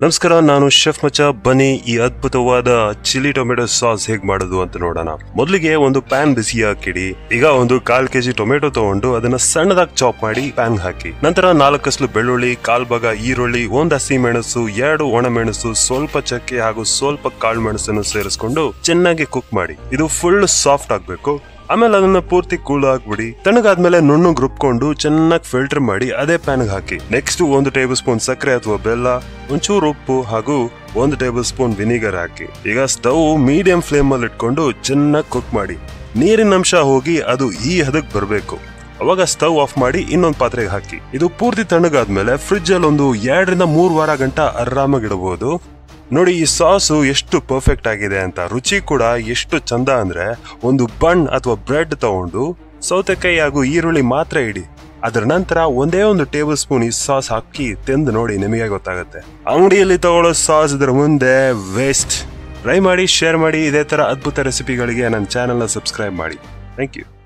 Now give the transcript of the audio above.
ನಮಸ್ಕಾರ ನಾನು ಶೆಫ್ ಮಚ್ಚ ಬನ್ನಿ ಈ ಅದ್ಭುತವಾದ ಚಿಲ್ಲಿ ಟೊಮೆಟೊ ಸಾಸ್ ಹೇಗ್ ಮಾಡೋದು ಅಂತ ನೋಡೋಣ ಮೊದಲಿಗೆ ಒಂದು ಪ್ಯಾನ್ ಬಿಸಿ ಹಾಕಿಡಿ ಈಗ ಒಂದು ಕಾಲ್ ಕೆಜಿ ಟೊಮೆಟೊ ತಗೊಂಡು ಅದನ್ನ ಸಣ್ಣದಾಗಿ ಚಾಪ್ ಮಾಡಿ ಪ್ಯಾನ್ ಹಾಕಿ ನಂತರ ನಾಲ್ಕಸ್ಲು ಬೆಳ್ಳುಳ್ಳಿ ಕಾಲ್ ಭಾಗ ಈರುಳ್ಳಿ ಒಂದ್ ಹಸಿ ಮೆಣಸು ಎರಡು ಒಣಮೆಣಸು ಸ್ವಲ್ಪ ಚಕ್ಕೆ ಹಾಗೂ ಸ್ವಲ್ಪ ಕಾಳು ಮೆಣಸನ್ನು ಸೇರಿಸ್ಕೊಂಡು ಚೆನ್ನಾಗಿ ಕುಕ್ ಮಾಡಿ ಇದು ಫುಲ್ ಸಾಫ್ಟ್ ಆಗ್ಬೇಕು ಆಮೇಲೆ ಅದನ್ನ ಪೂರ್ತಿ ಕೂಲ್ ಹಾಕ್ಬಿಡಿ ತಣ್ಣಗಾದ್ಮೇಲೆ ನುಣ್ಣಗ್ ರುಬ್ಕೊಂಡು ಚೆನ್ನಾಗಿ ಫಿಲ್ಟರ್ ಮಾಡಿ ಅದೇ ಪ್ಯಾನ್ ಹಾಕಿ ನೆಕ್ಸ್ಟ್ ಒಂದು ಟೇಬಲ್ ಸ್ಪೂನ್ ಸಕ್ಕರೆ ಅಥವಾ ಬೆಲ್ಲ ಒಂಚೂರು ಉಪ್ಪು ಹಾಗೂ ಒಂದು ಟೇಬಲ್ ಸ್ಪೂನ್ ವಿನಿಗರ್ ಹಾಕಿ ಈಗ ಸ್ಟವ್ ಮೀಡಿಯಂ ಫ್ಲೇಮ್ ಅಲ್ಲಿ ಇಟ್ಕೊಂಡು ಚೆನ್ನಾಗಿ ಕುಕ್ ಮಾಡಿ ನೀರಿನ ಅಂಶ ಹೋಗಿ ಅದು ಈ ಹದಕ್ ಬರಬೇಕು ಅವಾಗ ಸ್ಟವ್ ಆಫ್ ಮಾಡಿ ಇನ್ನೊಂದು ಪಾತ್ರೆಗೆ ಹಾಕಿ ಇದು ಪೂರ್ತಿ ತಣ್ಣಗಾದ್ಮೇಲೆ ಫ್ರಿಜ್ ಅಲ್ಲಿ ಒಂದು ಎರಡರಿಂದ ಮೂರು ವಾರ ಗಂಟ ಆರಾಮಾಗಿ ಇಡಬಹುದು ನೋಡಿ ಈ ಸಾಸು ಎಷ್ಟು ಪರ್ಫೆಕ್ಟ್ ಆಗಿದೆ ಅಂತ ರುಚಿ ಕೂಡ ಎಷ್ಟು ಚಂದ ಅಂದ್ರೆ ಒಂದು ಬನ್ ಅಥವಾ ಬ್ರೆಡ್ ತಗೊಂಡು ಸೌತೆಕಾಯಿ ಹಾಗೂ ಈರುಳ್ಳಿ ಮಾತ್ರ ಇಡಿ ಅದರ ನಂತರ ಒಂದೇ ಒಂದು ಟೇಬಲ್ ಸ್ಪೂನ್ ಈ ಸಾಸ್ ಹಾಕಿ ತಿಂದು ನೋಡಿ ನಿಮಗೆ ಗೊತ್ತಾಗುತ್ತೆ ಅಂಗಡಿಯಲ್ಲಿ ತಗೊಳ್ಳೋ ಸಾಸ್ ಇದರ ಮುಂದೆ ವೇಸ್ಟ್ ಟ್ರೈ ಮಾಡಿ ಶೇರ್ ಮಾಡಿ ಇದೇ ತರ ಅದ್ಭುತ ರೆಸಿಪಿಗಳಿಗೆ ನನ್ನ ಚಾನೆಲ್ನ ಸಬ್ಸ್ಕ್ರೈಬ್ ಮಾಡಿ ಥ್ಯಾಂಕ್ ಯು